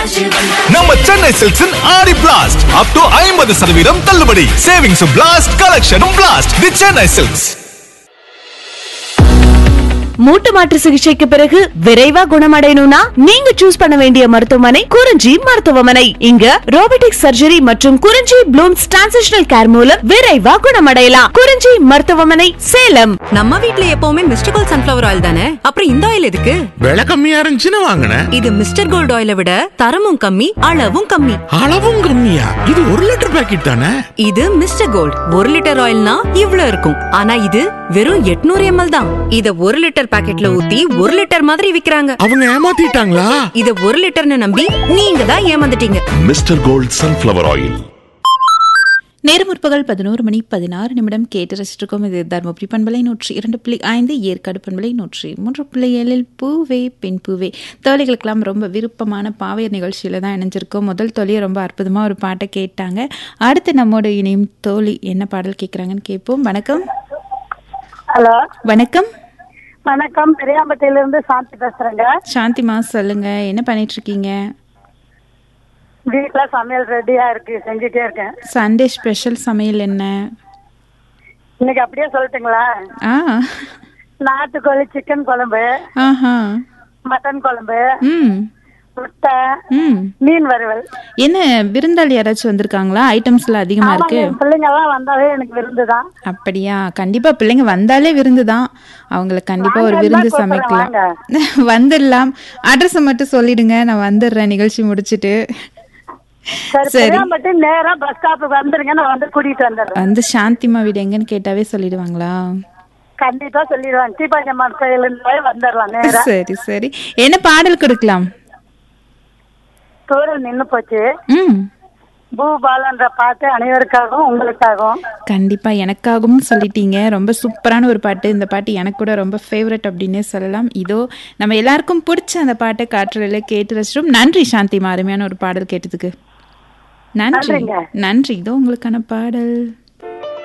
நம்ம சென்னை சில்க்ஸின் ஆடி blast up to ஐம்பது சதவீதம் தள்ளுபடி சேவிங்ஸும் பிளாஸ்ட் கலெக்ஷனும் பிளாஸ்ட் தி சென்னை சில்க்ஸ் மூட்டு மாற்று சிகிச்சைக்கு பிறகு விரைவா குணமடையணும்னா நீங்க சூஸ் பண்ண வேண்டிய மருத்துவமனை குறிஞ்சி மருத்துவமனை இங்க ரோபோட்டிக் சர்ஜரி மற்றும் குறிஞ்சி ப்ளூம்ஸ் டிரான்சிஷனல் கேர் மூலம் விரைவா குணமடையலாம் குறிஞ்சி மருத்துவமனை சேலம் நம்ம வீட்ல எப்பவுமே மிஸ்டர் கோல்ட் சன்ஃபிளவர் ஆயில் தானே அப்புறம் இந்த ஆயில் எதுக்கு விலை கம்மியா இருந்துச்சுன்னு வாங்கினேன் இது மிஸ்டர் கோல்ட் ஆயிலை விட தரமும் கம்மி அளவும் கம்மி அளவும் கம்மியா இது ஒரு லிட்டர் பாக்கெட் தானே இது மிஸ்டர் கோல்ட் ஒரு லிட்டர் ஆயில்னா இவ்ளோ இருக்கும் ஆனா இது வெறும் 800 எம்எல் தான் இத ஒரு லிட்டர் பாக்கெட்ல ஊத்தி ஒரு லிட்டர் மாதிரி விக்கிறாங்க அவங்க ஏமாத்திட்டாங்களா இத ஒரு லிட்டர்னு நம்பி நீங்க தான் ஏமாந்துட்டீங்க மிஸ்டர் கோல்ட் சன்ஃப்ளவர் ஆயில் நேரம் முற்பகல் பதினோரு மணி பதினாறு நிமிடம் கேட்டு ரசிச்சிருக்கோம் இது தர்மபுரி பண்பலை நூற்றி இரண்டு புள்ளி ஐந்து ஏற்காடு பண்பலை நூற்றி மூன்று புள்ளி ஏழில் பூவே பெண் பூவே தோழிகளுக்கெல்லாம் ரொம்ப விருப்பமான பாவையர் நிகழ்ச்சியில் தான் இணைஞ்சிருக்கோம் முதல் தோழியை ரொம்ப அற்புதமாக ஒரு பாட்டை கேட்டாங்க அடுத்து நம்மோட இணையும் தோழி என்ன பாடல் கேட்குறாங்கன்னு கேட்போம் வணக்கம் ஹலோ வணக்கம் வணக்கம் பெரியாம்பட்டியில இருந்து சாந்தி பேசுறேங்க சாந்திமா சொல்லுங்க என்ன பண்ணிட்டு இருக்கீங்க வீட்டுல சமையல் ரெடியா இருக்கு செஞ்சுட்டே இருக்கேன் சண்டே ஸ்பெஷல் சமையல் என்ன இன்னைக்கு அப்படியே சொல்லட்டுங்களா ஆ நாட்டுக்கோழி சிக்கன் குழம்பு ஆஹா மட்டன் குழம்பு ம் முட்டை ம் மீன் வறுவல் என்ன விருந்தாளி யாராச்சும் வந்திருக்காங்களா ஐட்டம்ஸ்ல அதிகமா ஆமாங்க இருக்கு என் பிள்ளைங்க எல்லாம் வந்தாவே எனக்கு விருந்துதான் அப்படியா கண்டிப்பா பிள்ளைங்க வந்தாலே விருந்து தான் அவங்கள கண்டிப்பா ஒரு வாங்க, விருந்து எல்லாம் சமைக்கலாம் வந்துடலாம் அட்ரஸ் மட்டும் சொல்லிடுங்க நான் வந்துடுறேன் நிகழ்ச்சி முடிச்சிட்டு சரி சரி. பெரியாம்பட்டி நேரா பஸ் ஸ்டாப்புக்கு வந்துருங்க நான் வந்து கூட்டிட்டு வந்துடுறேன் வந்து சாந்திமா வீடு எங்கன்னு கேட்டாவே சொல்லிடுவாங்களா கண்டிப்பா சொல்லிடுவேன் தீபாஞ்சம்மான் கோயில் இருந்து வந்துடலாம் நேரா சரி சரி என்ன பாடல் கொடுக்கலாம் தூரம் நின்னு போச்சு ம் பூபாலன்ற பாட்டு அனைவருக்காகவும் உங்களுக்காகவும் கண்டிப்பா எனக்காகவும் சொல்லிட்டீங்க ரொம்ப சூப்பரான ஒரு பாட்டு இந்த பாட்டு எனக்கு கூட ரொம்ப ஃபேவரட் அப்படின்னே சொல்லலாம் இதோ நம்ம எல்லாருக்கும் பிடிச்ச அந்த பாட்டை காற்றுல கேட்டு ரசிச்சோம் நன்றி சாந்திமா அருமையான ஒரு பாடல் கேட்டதுக்கு நன்றி நன்றிங்க. நன்றி இதோ உங்களுக்கான பாடல்